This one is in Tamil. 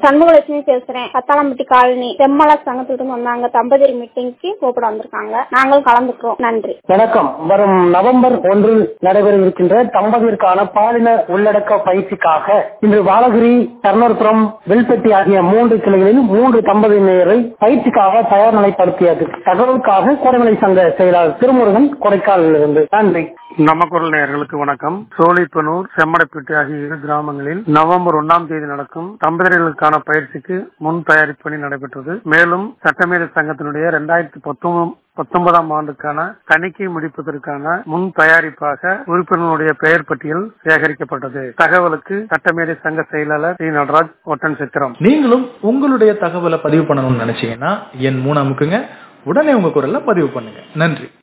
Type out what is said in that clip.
சண்முகலட்சுமி பேசுறேன் பத்தாளம்பட்டி காலனி செம்மலா சங்கத்துல இருந்து வந்தாங்க தம்பதியர் மீட்டிங்க்கு கூப்பிட வந்திருக்காங்க நாங்களும் கலந்துக்கிறோம் நன்றி வணக்கம் வரும் நவம்பர் ஒன்றில் நடைபெறவிருக்கின்ற தம்பதியருக்கான பாலின உள்ளடக்க பயிற்சிக்காக இன்று பாலகிரி கர்ணபுரம் வில்பட்டி ஆகிய மூன்று கிளைகளில் மூன்று தம்பதியினரை பயிற்சிக்காக தயார் நிலைப்படுத்தியது தகவலுக்காக கோடைமலை சங்க செயலாளர் திருமுருகன் கொடைக்கானலில் இருந்து நன்றி நம்ம குரல் நேயர்களுக்கு வணக்கம் சோழிப்பனூர் செம்மடைப்பட்டி ஆகிய இரு கிராமங்களில் நவம்பர் ஒன்னாம் தேதி நடக்கும் தம்பதியர்களுக்கான பயிற்சிக்கு முன் தயாரிப்பு பணி நடைபெற்றது மேலும் சட்டமேதை சங்கத்தினுடைய இரண்டாயிரத்தி பத்தொன்பதாம் ஆண்டுக்கான தணிக்கை முடிப்பதற்கான முன் தயாரிப்பாக உறுப்பினர்களுடைய பெயர் பட்டியல் சேகரிக்கப்பட்டது தகவலுக்கு சட்டமேதை சங்க செயலாளர் டி நடராஜ் ஒட்டன் சித்திரம் நீங்களும் உங்களுடைய தகவலை பதிவு பண்ணணும்னு நினைச்சீங்கன்னா என் மூணு அமுக்குங்க உடனே உங்க குரல்ல பதிவு பண்ணுங்க நன்றி